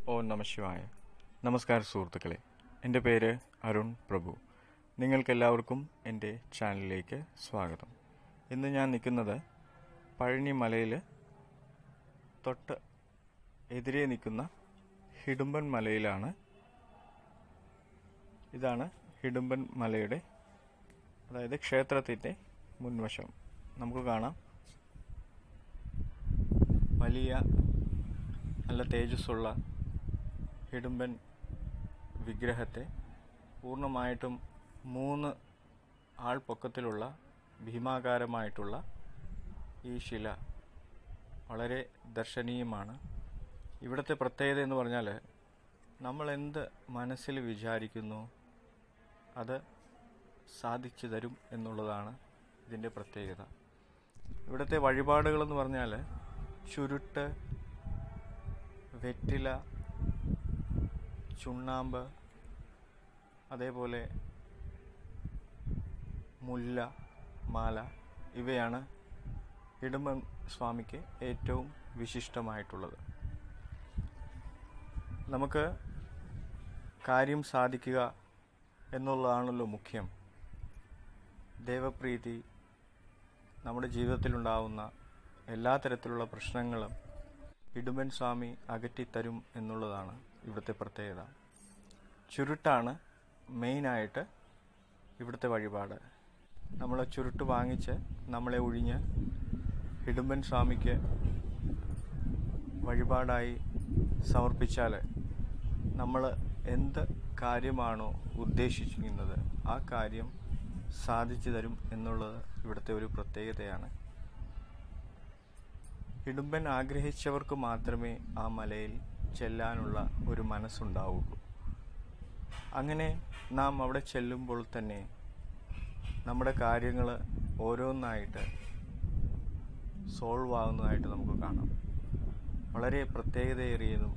ഓം നമ ശിവായ നമസ്കാരം സുഹൃത്തുക്കളെ എൻ്റെ പേര് അരുൺ പ്രഭു നിങ്ങൾക്കെല്ലാവർക്കും എൻ്റെ ചാനലിലേക്ക് സ്വാഗതം ഇന്ന് ഞാൻ നിൽക്കുന്നത് പഴനി മലയിൽ തൊട്ട് എതിരെ നിൽക്കുന്ന ഹിഡുമ്പൻ മലയിലാണ് ഇതാണ് ഹിഡുമ്പൻ മലയുടെ അതായത് ക്ഷേത്രത്തിൻ്റെ മുൻവശം നമുക്ക് കാണാം വലിയ നല്ല തേജസ്സുള്ള ഹിഡുമ്പൻ വിഗ്രഹത്തെ പൂർണ്ണമായിട്ടും മൂന്ന് ആൾ പൊക്കത്തിലുള്ള ഭീമാകാരമായിട്ടുള്ള ഈ ശില വളരെ ദർശനീയമാണ് ഇവിടുത്തെ പ്രത്യേകത എന്ന് പറഞ്ഞാൽ നമ്മൾ എന്ത് മനസ്സിൽ വിചാരിക്കുന്നു അത് സാധിച്ചു തരും എന്നുള്ളതാണ് ഇതിൻ്റെ പ്രത്യേകത ഇവിടുത്തെ വഴിപാടുകളെന്ന് പറഞ്ഞാൽ ചുരുട്ട് വെറ്റില ചുണ്ണാമ്പ് അതേപോലെ മുല്ല മാല ഇവയാണ് ഇടുമ്പൻ സ്വാമിക്ക് ഏറ്റവും വിശിഷ്ടമായിട്ടുള്ളത് നമുക്ക് കാര്യം സാധിക്കുക എന്നുള്ളതാണല്ലോ മുഖ്യം ദേവപ്രീതി നമ്മുടെ ജീവിതത്തിലുണ്ടാവുന്ന എല്ലാ തരത്തിലുള്ള പ്രശ്നങ്ങളും ഇടുമ്പൻ സ്വാമി അകറ്റിത്തരും എന്നുള്ളതാണ് ഇവിടുത്തെ പ്രത്യേകത ചുരുട്ടാണ് മെയിനായിട്ട് ഇവിടുത്തെ വഴിപാട് നമ്മൾ ചുരുട്ട് വാങ്ങിച്ച് നമ്മളെ ഒഴിഞ്ഞ് ഇടുമ്പൻ സ്വാമിക്ക് വഴിപാടായി സമർപ്പിച്ചാൽ നമ്മൾ എന്ത് കാര്യമാണോ ഉദ്ദേശിച്ചിരിക്കുന്നത് ആ കാര്യം സാധിച്ചു തരും എന്നുള്ളത് ഇവിടുത്തെ ഒരു പ്രത്യേകതയാണ് ഇടുമ്പൻ ആഗ്രഹിച്ചവർക്ക് മാത്രമേ ആ മലയിൽ ചെല്ലാനുള്ള ഒരു മനസ്സുണ്ടാവുള്ളൂ അങ്ങനെ നാം അവിടെ ചെല്ലുമ്പോൾ തന്നെ നമ്മുടെ കാര്യങ്ങൾ ഓരോന്നായിട്ട് സോൾവ് ആകുന്നതായിട്ട് നമുക്ക് കാണാം വളരെ പ്രത്യേകതയേറിയതും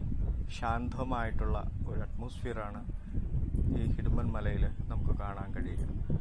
ശാന്തമായിട്ടുള്ള ഒരു അറ്റ്മോസ്ഫിയറാണ് ഈ ഹിഡുമ്പൻ മലയിൽ നമുക്ക് കാണാൻ കഴിയുക